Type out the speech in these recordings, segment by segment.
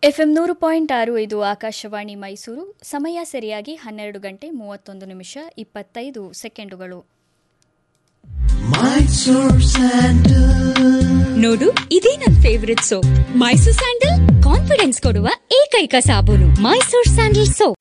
FM ನೂರು point ಆರು ಇದು ಆಕಾಶವಾಣಿ ಮೈಸೂರು ಸಮಯ ಸರಿಯಾಗಿ ಹನ್ನೆರಡು ಗಂಟೆ ಮೂವತ್ತೊಂದು ನಿಮಿಷ ಇಪ್ಪತ್ತೈದು ಸೆಕೆಂಡುಗಳು ನೋಡು ಇದೇ ನನ್ favourite soap Mysore sandal confidence ಕೊಡುವ ಏಕೈಕ ಸಾಬೂನು ಮೈಸೂರ್ ಸ್ಯಾಂಡಲ್ ಸೋಪ್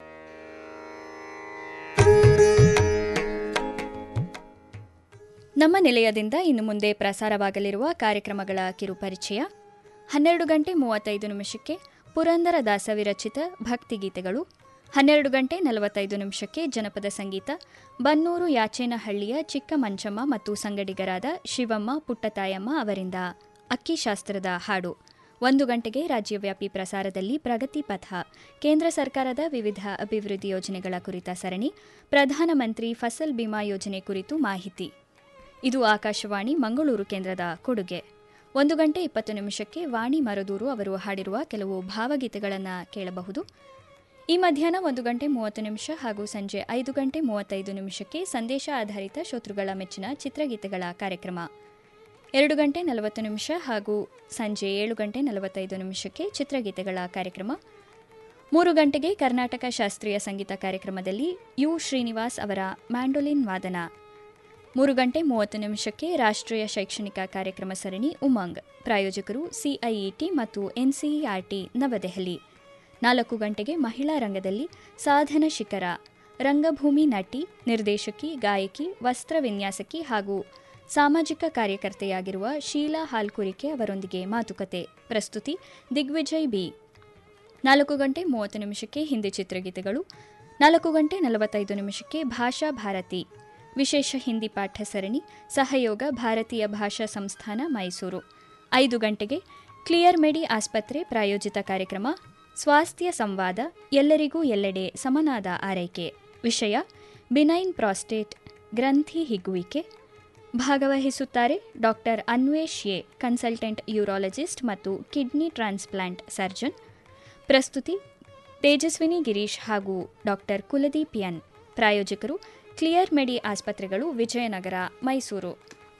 ನಮ್ಮ ನಿಲಯದಿಂದ ಇನ್ನು ಮುಂದೆ ಪ್ರಸಾರವಾಗಲಿರುವ ಕಾರ್ಯಕ್ರಮಗಳ ಕಿರುಪರಿಚಯ ಹನ್ನೆರಡು ಗಂಟೆ ಮೂವತ್ತೈದು ನಿಮಿಷಕ್ಕೆ ಪುರಂದರ ದಾಸ ವಿರಚಿತ ಭಕ್ತಿಗೀತೆಗಳು ಹನ್ನೆರಡು ಗಂಟೆ ನಲವತ್ತೈದು ನಿಮಿಷಕ್ಕೆ ಜನಪದ ಸಂಗೀತ ಬನ್ನೂರು ಯಾಚೇನಹಳ್ಳಿಯ ಚಿಕ್ಕ ಮಂಚಮ್ಮ ಮತ್ತು ಸಂಗಡಿಗರಾದ ಶಿವಮ್ಮ ಪುಟ್ಟತಾಯಮ್ಮ ಅವರಿಂದ ಅಕ್ಕಿಶಾಸ್ತ್ರದ ಹಾಡು ಒಂದು ಗಂಟೆಗೆ ರಾಜ್ಯವ್ಯಾಪಿ ಪ್ರಸಾರದಲ್ಲಿ ಪ್ರಗತಿ ಪಥ ಕೇಂದ್ರ ಸರ್ಕಾರದ ವಿವಿಧ ಅಭಿವೃದ್ಧಿ ಯೋಜನೆಗಳ ಕುರಿತ ಸರಣಿ ಪ್ರಧಾನಮಂತ್ರಿ ಫಸಲ್ ಬಿಮಾ ಯೋಜನೆ ಕುರಿತು ಮಾಹಿತಿ ಇದು ಆಕಾಶವಾಣಿ ಮಂಗಳೂರು ಕೇಂದ್ರದ ಕೊಡುಗೆ ಒಂದು ಗಂಟೆ ಇಪ್ಪತ್ತು ನಿಮಿಷಕ್ಕೆ ವಾಣಿ ಮರದೂರು ಅವರು ಹಾಡಿರುವ ಕೆಲವು ಭಾವಗೀತೆಗಳನ್ನು ಕೇಳಬಹುದು ಈ ಮಧ್ಯಾಹ್ನ ಒಂದು ಗಂಟೆ ಮೂವತ್ತು ನಿಮಿಷ ಹಾಗೂ ಸಂಜೆ ಐದು ಗಂಟೆ ಮೂವತ್ತೈದು ನಿಮಿಷಕ್ಕೆ ಸಂದೇಶ ಆಧಾರಿತ ಶ್ರೋತೃಗಳ ಮೆಚ್ಚಿನ ಚಿತ್ರಗೀತೆಗಳ ಕಾರ್ಯಕ್ರಮ ಎರಡು ಗಂಟೆ ನಲವತ್ತು ನಿಮಿಷ ಹಾಗೂ ಸಂಜೆ ಏಳು ಗಂಟೆ ನಲವತ್ತೈದು ನಿಮಿಷಕ್ಕೆ ಚಿತ್ರಗೀತೆಗಳ ಕಾರ್ಯಕ್ರಮ ಮೂರು ಗಂಟೆಗೆ ಕರ್ನಾಟಕ ಶಾಸ್ತ್ರೀಯ ಸಂಗೀತ ಕಾರ್ಯಕ್ರಮದಲ್ಲಿ ಯು ಶ್ರೀನಿವಾಸ್ ಅವರ ಮ್ಯಾಂಡೋಲಿನ್ ವಾದನ ಮೂರು ಗಂಟೆ ಮೂವತ್ತು ನಿಮಿಷಕ್ಕೆ ರಾಷ್ಟ್ರೀಯ ಶೈಕ್ಷಣಿಕ ಕಾರ್ಯಕ್ರಮ ಸರಣಿ ಉಮಂಗ್ ಪ್ರಾಯೋಜಕರು ಸಿಐಇಟಿ ಮತ್ತು ಎನ್ಸಿಇಆರ್ಟಿ ನವದೆಹಲಿ ನಾಲ್ಕು ಗಂಟೆಗೆ ಮಹಿಳಾ ರಂಗದಲ್ಲಿ ಸಾಧನ ಶಿಖರ ರಂಗಭೂಮಿ ನಟಿ ನಿರ್ದೇಶಕಿ ಗಾಯಕಿ ವಸ್ತ್ರ ವಿನ್ಯಾಸಕಿ ಹಾಗೂ ಸಾಮಾಜಿಕ ಕಾರ್ಯಕರ್ತೆಯಾಗಿರುವ ಶೀಲಾ ಹಾಲ್ಕುರಿಕೆ ಅವರೊಂದಿಗೆ ಮಾತುಕತೆ ಪ್ರಸ್ತುತಿ ದಿಗ್ವಿಜಯ್ ಬಿ ನಾಲ್ಕು ಗಂಟೆ ಮೂವತ್ತು ನಿಮಿಷಕ್ಕೆ ಹಿಂದಿ ಚಿತ್ರಗೀತೆಗಳು ನಾಲ್ಕು ಗಂಟೆ ನಲವತ್ತೈದು ನಿಮಿಷಕ್ಕೆ ಭಾಷಾ ಭಾರತಿ ವಿಶೇಷ ಹಿಂದಿ ಪಾಠ ಸರಣಿ ಸಹಯೋಗ ಭಾರತೀಯ ಭಾಷಾ ಸಂಸ್ಥಾನ ಮೈಸೂರು ಐದು ಗಂಟೆಗೆ ಕ್ಲಿಯರ್ ಮೆಡಿ ಆಸ್ಪತ್ರೆ ಪ್ರಾಯೋಜಿತ ಕಾರ್ಯಕ್ರಮ ಸ್ವಾಸ್ಥ್ಯ ಸಂವಾದ ಎಲ್ಲರಿಗೂ ಎಲ್ಲೆಡೆ ಸಮನಾದ ಆರೈಕೆ ವಿಷಯ ಬಿನೈನ್ ಪ್ರಾಸ್ಟೇಟ್ ಗ್ರಂಥಿ ಹಿಗ್ಗುವಿಕೆ ಭಾಗವಹಿಸುತ್ತಾರೆ doctor Anvesh A consultant urologist ಮತ್ತು ಕಿಡ್ನಿ ಟ್ರಾನ್ಸ್ಪ್ಲಾಂಟ್ ಸರ್ಜನ್ ಪ್ರಸ್ತುತಿ ತೇಜಸ್ವಿನಿ ಗಿರೀಶ್ ಹಾಗೂ ಡಾಕ್ಟರ್ ಕುಲದೀಪ್ ಎನ್ ಪ್ರಾಯೋಜಕರು ಕ್ಲಿಯರ್ ಮೆಡಿ ಆಸ್ಪತ್ರೆಗಳು ವಿಜಯನಗರ ಮೈಸೂರು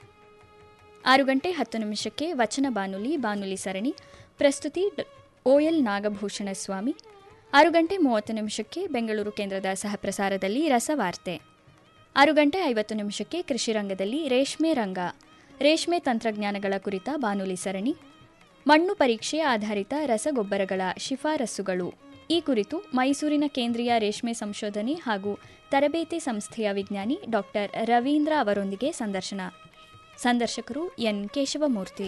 ಆರು ಗಂಟೆ ಹತ್ತು ನಿಮಿಷಕ್ಕೆ ವಚನ ಬಾನುಲಿ ಬಾನುಲಿ ಸರಣಿ ಪ್ರಸ್ತುತಿ ಓಎಲ್ ನಾಗಭೂಷಣ ಸ್ವಾಮಿ ಆರು ಗಂಟೆ ಮೂವತ್ತು ನಿಮಿಷಕ್ಕೆ ಬೆಂಗಳೂರು ಕೇಂದ್ರದ ಸಹಪ್ರಸಾರದಲ್ಲಿ ರಸವಾರ್ತೆ ಆರು ಗಂಟೆ ಐವತ್ತು ನಿಮಿಷಕ್ಕೆ ಕೃಷಿ ರಂಗದಲ್ಲಿ ರೇಷ್ಮೆ ರಂಗ ರೇಷ್ಮೆ ತಂತ್ರಜ್ಞಾನಗಳ ಕುರಿತ ಬಾನುಲಿ ಸರಣಿ ಮಣ್ಣು ಪರೀಕ್ಷೆ ಆಧಾರಿತ ರಸಗೊಬ್ಬರಗಳ ಶಿಫಾರಸ್ಸುಗಳು ಈ ಕುರಿತು ಮೈಸೂರಿನ ಕೇಂದ್ರೀಯ ರೇಷ್ಮೆ ಸಂಶೋಧನೆ ಹಾಗೂ ತರಬೇತಿ ಸಂಸ್ಥೆಯ ವಿಜ್ಞಾನಿ ಡಾಕ್ಟರ್ ರವೀಂದ್ರ ಅವರೊಂದಿಗೆ ಸಂದರ್ಶನ ಸಂದರ್ಶಕರು ಎನ್ ಕೇಶವಮೂರ್ತಿ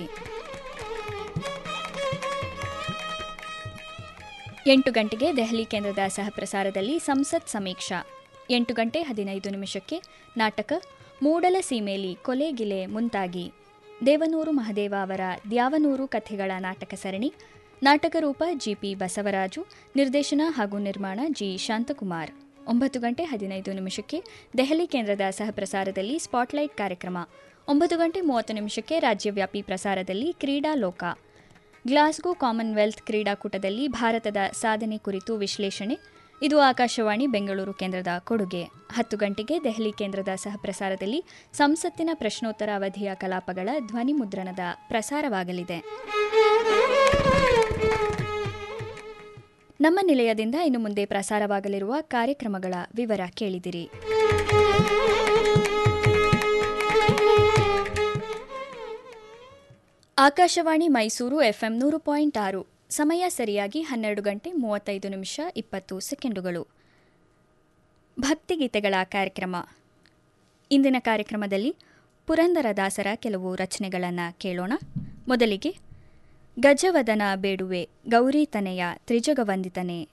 ಎಂಟು ಗಂಟೆಗೆ ದೆಹಲಿ ಕೇಂದ್ರದ ಸಹಪ್ರಸಾರದಲ್ಲಿ ಸಂಸತ್ ಸಮೀಕ್ಷಾ ಎಂಟು ಗಂಟೆ ಹದಿನೈದು ನಿಮಿಷಕ್ಕೆ ನಾಟಕ ಮೂಡಲ ಸೀಮೇಲಿ ಕೊಲೆಗಿಲೆ ಮುಂತಾಗಿ ದೇವನೂರು ಮಹದೇವ ಅವರ ದ್ಯಾವನೂರು ಕಥೆಗಳ ನಾಟಕ ಸರಣಿ ನಾಟಕ ರೂಪ ಜಿಪಿ ಬಸವರಾಜು ನಿರ್ದೇಶನ ಹಾಗೂ ನಿರ್ಮಾಣ ಜಿ ಶಾಂತಕುಮಾರ್ ಒಂಬತ್ತು ಗಂಟೆ ಹದಿನೈದು ನಿಮಿಷಕ್ಕೆ ದೆಹಲಿ ಕೇಂದ್ರದ ಸಹಪ್ರಸಾರದಲ್ಲಿ ಸ್ಪಾಟ್ಲೈಟ್ ಕಾರ್ಯಕ್ರಮ ಒಂಬತ್ತು ಗಂಟೆ ಮೂವತ್ತು ನಿಮಿಷಕ್ಕೆ ರಾಜ್ಯವ್ಯಾಪಿ ಪ್ರಸಾರದಲ್ಲಿ ಕ್ರೀಡಾ ಲೋಕ ಗ್ಲಾಸ್ಗೋ ಕಾಮನ್ವೆಲ್ತ್ ಕ್ರೀಡಾಕೂಟದಲ್ಲಿ ಭಾರತದ ಸಾಧನೆ ಕುರಿತು ವಿಶ್ಲೇಷಣೆ ಇದು ಆಕಾಶವಾಣಿ ಬೆಂಗಳೂರು ಕೇಂದ್ರದ ಕೊಡುಗೆ ಹತ್ತು ಗಂಟೆಗೆ ದೆಹಲಿ ಕೇಂದ್ರದ ಸಹಪ್ರಸಾರದಲ್ಲಿ ಸಂಸತ್ತಿನ ಪ್ರಶ್ನೋತ್ತರ ಅವಧಿಯ ಕಲಾಪಗಳ ಧ್ವನಿ ಮುದ್ರಣದ ಪ್ರಸಾರವಾಗಲಿದೆ ನಮ್ಮ ನಿಲಯದಿಂದ ಇನ್ನು ಮುಂದೆ ಪ್ರಸಾರವಾಗಲಿರುವ ಕಾರ್ಯಕ್ರಮಗಳ ವಿವರ ಕೇಳಿದಿರಿ ಆಕಾಶವಾಣಿ ಮೈಸೂರು ಎಫ್ಎಂ ನೂರು ಪಾಯಿಂಟ್ ಆರು ಸಮಯ ಸರಿಯಾಗಿ ಹನ್ನೆರಡು ಗಂಟೆ ಮೂವತ್ತೈದು ನಿಮಿಷ ಇಪ್ಪತ್ತು ಸೆಕೆಂಡುಗಳು ಭಕ್ತಿಗೀತೆಗಳ ಕಾರ್ಯಕ್ರಮ ಇಂದಿನ ಕಾರ್ಯಕ್ರಮದಲ್ಲಿ ಪುರಂದರದಾಸರ ಕೆಲವು ರಚನೆಗಳನ್ನು ಕೇಳೋಣ ಮೊದಲಿಗೆ ಗಜವದನ ಬೇಡುವೆ ಗೌರಿ ತನೆಯ ತ್ರಿಜಗವಂದಿತನೆ